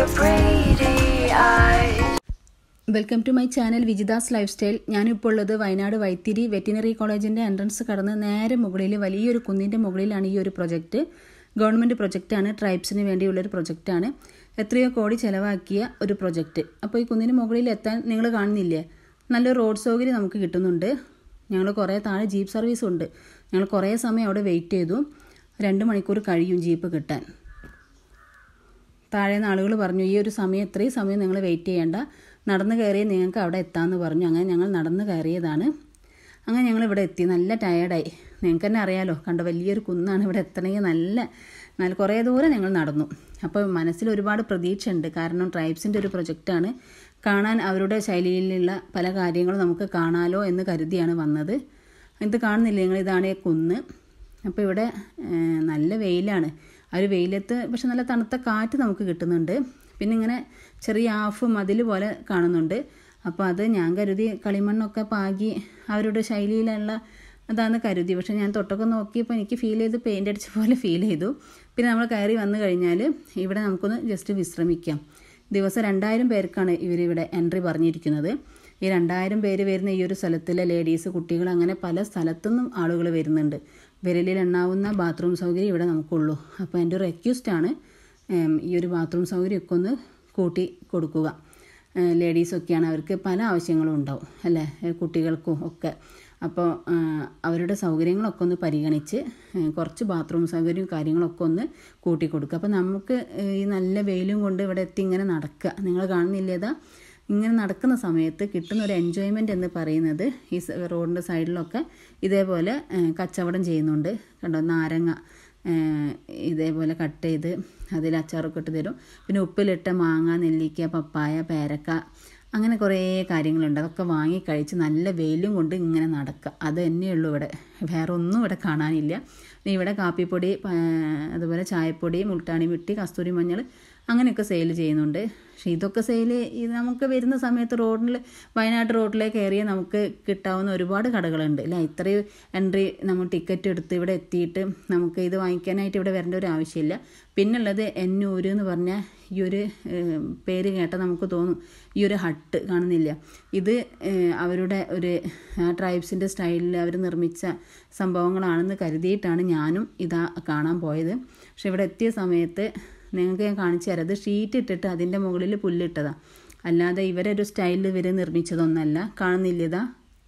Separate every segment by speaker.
Speaker 1: your pretty eyes.
Speaker 2: Welcome to my channel Vijitha's life style ഞാനിപ്പോൾ ഉള്ളത് Wayanad Vythiri veterinary കോളേജിൻ്റെ entrance കടന്ന് നേരെ മുകളിൽ വലിയൊരു കുന്നിൻ്റെ മുകളിലാണ് ഈ ഒരു പ്രൊജക്റ്റ് ഗവൺമെൻറ് പ്രൊജക്റ്റാണ് ട്രൈബ്സിന് വേണ്ടിയുള്ളൊരു പ്രൊജക്റ്റാണ് എത്രയോ കോടി ചിലവാക്കിയ ഒരു പ്രൊജക്റ്റ് അപ്പോൾ ഈ കുന്നിന് മുകളിൽ എത്താൻ നിങ്ങൾ കാണുന്നില്ലേ നല്ലൊരു റോഡ് സൗകര്യം നമുക്ക് കിട്ടുന്നുണ്ട് ഞങ്ങൾ കുറേ താഴെ ജീപ്പ് സർവീസ് ഉണ്ട് ഞങ്ങൾ കുറേ സമയം അവിടെ വെയിറ്റ് ചെയ്തു രണ്ട് മണിക്കൂർ കഴിയും ജീപ്പ് കിട്ടാൻ താഴെ നിന്ന് ആളുകൾ പറഞ്ഞു ഈ ഒരു സമയം ഇത്രയും സമയം നിങ്ങൾ വെയിറ്റ് ചെയ്യേണ്ട നടന്ന് കയറി നിങ്ങൾക്ക് അവിടെ എത്താമെന്ന് പറഞ്ഞു അങ്ങനെ ഞങ്ങൾ നടന്ന് കയറിയതാണ് അങ്ങനെ ഞങ്ങൾ ഇവിടെ എത്തി നല്ല ടയേർഡായി നിങ്ങൾക്ക് തന്നെ അറിയാലോ കണ്ട വലിയൊരു കുന്നാണ് ഇവിടെ എത്തണമെങ്കിൽ നല്ല നല്ല കുറേ ദൂരം ഞങ്ങൾ നടന്നു അപ്പോൾ മനസ്സിൽ ഒരുപാട് പ്രതീക്ഷ ഉണ്ട് കാരണം ട്രൈബ്സിൻ്റെ ഒരു പ്രൊജക്റ്റാണ് കാണാൻ അവരുടെ ശൈലിയിലുള്ള പല കാര്യങ്ങളും നമുക്ക് കാണാലോ എന്ന് കരുതിയാണ് വന്നത് ഇത് കാണുന്നില്ല നിങ്ങൾ ഇതാണ് ഈ കുന്ന് അപ്പോൾ ഇവിടെ ഏഹ്, നല്ല വെയിലാണ് ആ ഒരു വെയിലത്ത് പക്ഷെ നല്ല തണുത്ത കാറ്റ് നമുക്ക് കിട്ടുന്നുണ്ട് പിന്നെ ഇങ്ങനെ ചെറിയ ആഫ് മതിൽ പോലെ കാണുന്നുണ്ട് അപ്പോൾ അത് ഞാൻ കരുതി കളിമണ്ണൊക്കെ പാകി അവരുടെ ശൈലിയിലുള്ള അതാന്ന് കരുതി പക്ഷെ ഞാൻ തൊട്ടൊക്കെ നോക്കിയപ്പോൾ എനിക്ക് ഫീൽ ചെയ്ത് പെയിൻ്റ് അടിച്ച പോലെ ഫീൽ ചെയ്തു പിന്നെ നമ്മൾ കയറി വന്നു കഴിഞ്ഞാൽ ഇവിടെ നമുക്കൊന്ന് ജസ്റ്റ് വിശ്രമിക്കാം ദിവസം രണ്ടായിരം പേർക്കാണ് ഇവരിവിടെ എൻട്രി പറഞ്ഞിരിക്കുന്നത് ഈ രണ്ടായിരം പേര് വരുന്ന ഈ ഒരു സ്ഥലത്തിലെ ലേഡീസ് കുട്ടികൾ അങ്ങനെ പല സ്ഥലത്തുനിന്നും ആളുകൾ വരുന്നുണ്ട് വിരലിൽ എണ്ണാവുന്ന ബാത്റൂം സൗകര്യം ഇവിടെ നമുക്കുള്ളൂ അപ്പോൾ എൻ്റെ ഒരു റിക്വസ്റ്റാണ് ഈ ഒരു ബാത്റൂം സൗകര്യമൊക്കെ ഒന്ന് കൂട്ടി കൊടുക്കുക ഏഹ് ലേഡീസൊക്കെയാണ് അവർക്ക് പല ആവശ്യങ്ങളും ഉണ്ടാവും അല്ലേ ഏഹ് കുട്ടികൾക്കും ഒക്കെ അപ്പോൾ ആഹ് അവരുടെ സൗകര്യങ്ങളൊക്കെ ഒന്ന് പരിഗണിച്ച് ഏഹ് കുറച്ച് ബാത്റൂം സൗകര്യവും കാര്യങ്ങളൊക്കെ ഒന്ന് കൂട്ടി കൊടുക്കുക അപ്പോൾ നമുക്ക് ഏഹ് ഈ നല്ല വെയിലും കൊണ്ട് ഇവിടെ എത്തി ഇങ്ങനെ നടക്കുക നിങ്ങൾ കാണുന്നില്ലേതാ ഇങ്ങനെ നടക്കുന്ന സമയത്ത് കിട്ടുന്ന ഒരു എൻജോയ്മെൻ്റ് എന്ന് പറയുന്നത് ഈ സ- റോഡിൻ്റെ സൈഡിലൊക്കെ ഇതേപോലെ ഏഹ് കച്ചവടം ചെയ്യുന്നുണ്ട് കണ്ടോ നാരങ്ങ ഏഹ് ഇതേപോലെ കട്ട് ചെയ്ത് അതിൽ അച്ചാറൊക്കെ ഇട്ട് തരും പിന്നെ ഉപ്പിലിട്ട മാങ്ങ നെല്ലിക്ക പപ്പായ പേരക്ക അങ്ങനെ കുറേ കാര്യങ്ങളുണ്ട് അതൊക്കെ വാങ്ങി കഴിച്ച് നല്ല വെയിലും കൊണ്ട് ഇങ്ങനെ നടക്കുക അത് തന്നെയുള്ളൂ ഇവിടെ വേറെ ഒന്നും ഇവിടെ കാണാനില്ല പിന്നെ ഇവിടെ കാപ്പിപ്പൊടി പ- അതുപോലെ ചായപ്പൊടി മുൾട്ടാണി മിട്ടി കസ്തൂരി മഞ്ഞൾ അങ്ങനെയൊക്കെ സെയിൽ ചെയ്യുന്നുണ്ട് പക്ഷെ ഇതൊക്കെ സെയിൽ നമുക്ക് വരുന്ന സമയത്ത് റോഡിൽ വയനാട് റോഡിലേക്ക് കയറിയ നമുക്ക് കിട്ടാവുന്ന ഒരുപാട് കടകളുണ്ട് അല്ലേ ഇത്രയും എൻട്രി നമ്മൾ ടിക്കറ്റ് എടുത്ത് ഇവിടെ എത്തിയിട്ട് നമുക്ക് ഇത് വാങ്ങിക്കാനായിട്ട് ഇവിടെ വരേണ്ട ഒരു ആവശ്യമില്ല പിന്നുള്ളത് എന്നൂര് എന്ന് പറഞ്ഞ ഈ ഒരു ഏഹ്, പേര് കേട്ടാൽ നമുക്ക് തോന്നും ഈ ഒരു ഹട്ട് കാണുന്നില്ല ഇത് ഏഹ്, അവരുടെ ഒരു ട്രൈബ്സിൻ്റെ സ്റ്റൈലിൽ അവർ നിർമ്മിച്ച സംഭവങ്ങളാണെന്ന് കരുതിയിട്ടാണ് ഞാനും ഇതാ കാണാൻ പോയത് പക്ഷെ ഇവിടെ എത്തിയ സമയത്ത് നിങ്ങൾക്ക് ഞാൻ കാണിച്ചു തരാം ഇത് ഷീറ്റ് ഇട്ടിട്ട് അതിൻ്റെ മുകളിൽ പുല്ലിട്ടതാണ് അല്ലാതെ ഇവരൊരു സ്റ്റൈലിൽ ഇവർ നിർമ്മിച്ചതൊന്നല്ല കാണുന്നില്ല ഇതാ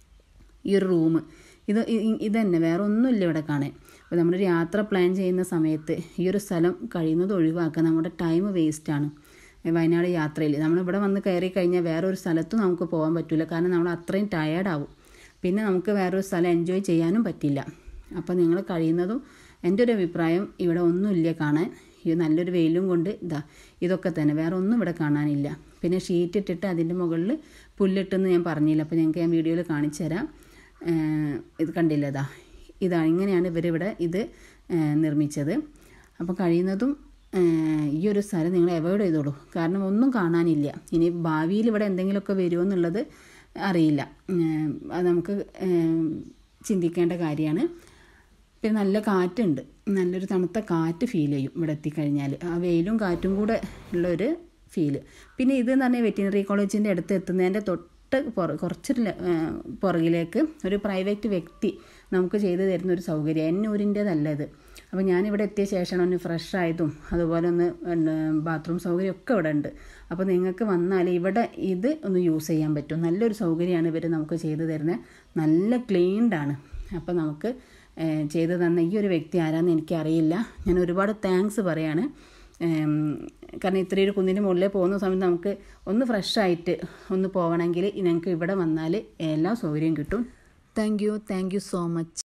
Speaker 2: ഈ ഒരു റൂം ഇത് ഇ- ഇ- ഇതന്നെ വേറെ ഒന്നുമില്ല ഇവിടെ കാണാൻ അപ്പോൾ നമ്മളൊരു യാത്ര പ്ലാൻ ചെയ്യുന്ന സമയത്ത് ഈ ഒരു സ്ഥലം കഴിയുന്നത് ഒഴിവാക്കുക നമ്മുടെ ടൈം വേസ്റ്റാണ് വയനാട് യാത്രയിൽ നമ്മളിവിടെ വന്ന് കയറി കഴിഞ്ഞാൽ വേറെ ഒരു സ്ഥലത്തും നമുക്ക് പോകാൻ പറ്റില്ല കാരണം നമ്മൾ അത്രയും ടയേർഡാവും പിന്നെ നമുക്ക് വേറൊരു സ്ഥലം എൻജോയ് ചെയ്യാനും പറ്റില്ല അപ്പോൾ നിങ്ങൾ കഴിയുന്നതും എൻ്റെ ഒരു അഭിപ്രായം ഇവിടെ ഒന്നുമില്ല കാണാൻ ഈ നല്ലൊരു വെയിലും കൊണ്ട് ഇതാ ഇതൊക്കെ തന്നെ വേറെ ഒന്നും ഇവിടെ കാണാനില്ല പിന്നെ ഷീറ്റ് ഇട്ടിട്ട് അതിൻ്റെ മുകളിൽ പുല്ലിട്ടെന്ന് ഞാൻ പറഞ്ഞില്ല അപ്പോൾ ഞങ്ങൾക്ക് ഞാൻ വീഡിയോയിൽ കാണിച്ചു തരാം ഏഹ് ഇത് കണ്ടില്ല ഇതാ ഇതാ ഇങ്ങനെയാണ് ഇവരിവിടെ ഇത് ഏഹ് നിർമ്മിച്ചത് അപ്പോൾ കഴിയുന്നതും ഏഹ് ഈ ഒരു സ്ഥലം നിങ്ങൾ അവോയ്ഡ് ചെയ്തോളൂ കാരണം ഒന്നും കാണാനില്ല ഇനി ഭാവിയിൽ ഇവിടെ എന്തെങ്കിലുമൊക്കെ വരുമോ എന്നുള്ളത് അറിയില്ല ഏഹ് അത് നമുക്ക് ഏഹ് ചിന്തിക്കേണ്ട കാര്യമാണ് പിന്നെ നല്ല കാറ്റുണ്ട് നല്ലൊരു തണുത്ത കാറ്റ് ഫീൽ ചെയ്യും ഇവിടെ എത്തിക്കഴിഞ്ഞാൽ ആ വെയിലും കാറ്റും കൂടെ ഉള്ളൊരു ഫീല് പിന്നെ ഇത് എന്ന് പറഞ്ഞാൽ വെറ്റിനറി കോളേജിൻ്റെ അടുത്ത് എത്തുന്നതിൻ്റെ തൊട്ട് പുറ കുറച്ചൊരു ല- ആ, പുറകിലേക്ക് ഒരു പ്രൈവറ്റ് വ്യക്തി നമുക്ക് ചെയ്തു തരുന്ന ഒരു സൗകര്യം എന്നൂരിൻ്റേതല്ല ഇത് അപ്പോൾ ഞാനിവിടെ എത്തിയ ശേഷമാണ് ഒന്ന് ഫ്രഷ് ആയതും അതുപോലെ ഒന്ന് ബാത്റൂം സൗകര്യം ഒക്കെ ഇവിടെ ഉണ്ട് അപ്പോൾ നിങ്ങൾക്ക് വന്നാൽ ഇവിടെ ഇത് ഒന്ന് യൂസ് ചെയ്യാൻ പറ്റും നല്ലൊരു സൗകര്യമാണ് ഇവർ നമുക്ക് ചെയ്തു തരുന്നത് നല്ല ക്ലീൻഡാണ് അപ്പോൾ നമുക്ക് ഏഹ്, ചെയ്തു തന്ന ഈ ഒരു വ്യക്തി ആരാന്ന് എനിക്കറിയില്ല ഞാൻ ഒരുപാട് താങ്ക്സ് പറയാണ് ഏം, കാരണം ഇത്രയൊരു കുന്നിൻ്റെ മുകളിൽ പോകുന്ന സമയത്ത് നമുക്ക് ഒന്ന് ഫ്രഷ് ആയിട്ട് ഒന്ന് പോകണമെങ്കിൽ ഞങ്ങൾക്ക് ഇവിടെ വന്നാൽ എല്ലാ സൗകര്യവും കിട്ടും thank you thank you so much